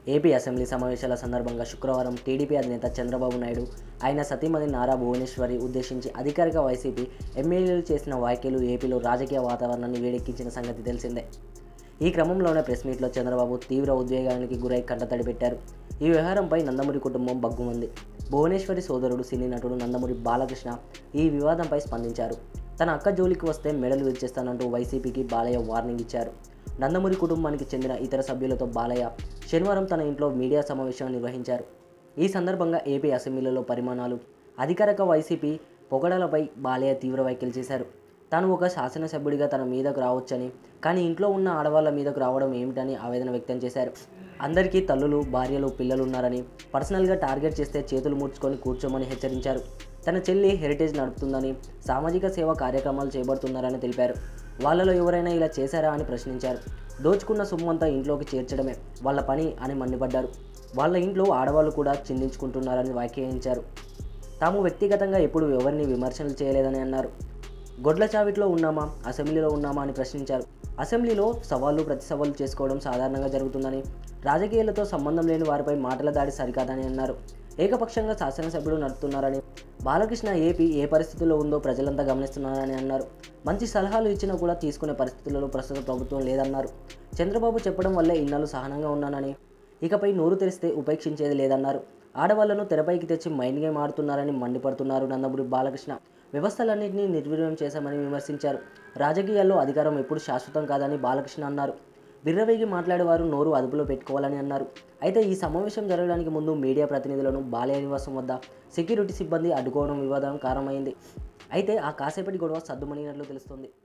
AP assembly సమావేశాల సందర్భంగా శుక్రవారం టీడీపీ అధినేత చంద్రబాబు నాయుడు ఆయన సతీమణి నారా భువనేశ్వరి ఉద్దేశించి అధికారిక వైసీపీ ఎమ్మెల్యేలు చేసిన వ్యాఖ్యలు ఏపీలో రాజకీయ వాతావరణాన్ని వేడెక్కించిన సంగతి తెలిసిందే ఈ క్రమంలోనే ప్రెస్ మీట్లో చంద్రబాబు తీవ్ర ఉద్వేగానికి గురై కంటతడి పెట్టారు ఈ వ్యవహారంపై నందమూరి కుటుంబం బగ్గుమంది భువనేశ్వరి సోదరుడు సినీ నటుడు నందమూరి బాలకృష్ణ ఈ వివాదంపై స్పందించారు తన అక్క జోలికి వస్తే మెడలు విరిచేస్తానంటూ వైసీపీకి బాలయ్య వార్నింగ్ ఇచ్చారు నందమూరి కుటుంబానికి చెందిన ఇతర సభ్యులతో బాలయ్య శనివారం తన ఇంట్లో మీడియా సమావేశం నిర్వహించారు ఈ సందర్భంగా ఏపీ అసెంబ్లీలో పరిమాణాలు అధికారిక వైసీపీ పొగడలపై బాలయ్య తీవ్ర వ్యాఖ్యలు చేశారు తాను ఒక శాసనసభ్యుడిగా తన మీదకు రావచ్చని కానీ ఇంట్లో ఉన్న ఆడవాళ్ళ మీదకు రావడం ఏమిటని ఆవేదన వ్యక్తం చేశారు అందరికీ తల్లులు భార్యలు పిల్లలు ఉన్నారని పర్సనల్గా టార్గెట్ చేస్తే చేతులు ముడుచుకొని కూర్చోమని హెచ్చరించారు తన చెల్లి హెరిటేజ్ నడుపుతుందని సామాజిక సేవ కార్యక్రమాలు చేపడుతున్నారని తెలిపారు వాళ్ళలో ఎవరైనా ఇలా చేశారా అని ప్రశ్నించారు దోచుకున్న సొమ్మంతా ఇంట్లోకి చేర్చడమే వాళ్ళ పని అని మండిపడ్డారు వాళ్ళ ఇంట్లో ఆడవాళ్ళు కూడా చిందించుకుంటున్నారని వ్యాఖ్యానించారు తాము వ్యక్తిగతంగా ఎప్పుడు ఎవరిని విమర్శలు చేయలేదని అన్నారు గొడ్ల చావిట్లో ఉన్నామా అసెంబ్లీలో ఉన్నామా అని ప్రశ్నించారు అసెంబ్లీలో సవాళ్లు ప్రతి సవాళ్లు చేసుకోవడం సాధారణంగా జరుగుతుందని రాజకీయాలతో సంబంధం లేని వారిపై మాటల దాడి సరికాదని అన్నారు ఏకపక్షంగా శాసనసభ్యుడు నడుపుతున్నారని బాలకృష్ణ ఏపీ ఏ పరిస్థితుల్లో ఉందో ప్రజలంతా గమనిస్తున్నారని అన్నారు మంచి సలహాలు ఇచ్చినా కూడా తీసుకునే పరిస్థితులలో ప్రస్తుత ప్రభుత్వం లేదన్నారు చంద్రబాబు చెప్పడం వల్లే ఇన్నాళ్ళు సహనంగా ఉన్నానని ఇకపై నోరు తెరిస్తే ఉపేక్షించేది లేదన్నారు ఆడవాళ్లను తెరపైకి తెచ్చి మైండ్ గేమ్ ఆడుతున్నారని మండిపడుతున్నారు నందమూరి బాలకృష్ణ వ్యవస్థలన్నింటినీ నిర్వీర్యం చేశామని విమర్శించారు రాజకీయాల్లో అధికారం ఎప్పుడు శాశ్వతం కాదని బాలకృష్ణ అన్నారు బిర్రవేగి మాట్లాడేవారు నోరు అదుపులో పెట్టుకోవాలని అన్నారు అయితే ఈ సమావేశం జరగడానికి ముందు మీడియా ప్రతినిధులను బాలయ్య నివాసం వద్ద సెక్యూరిటీ సిబ్బంది అడ్డుకోవడం వివాదం కారణమైంది అయితే ఆ కాసేపటి గొడవ సద్దుమణినట్లు తెలుస్తుంది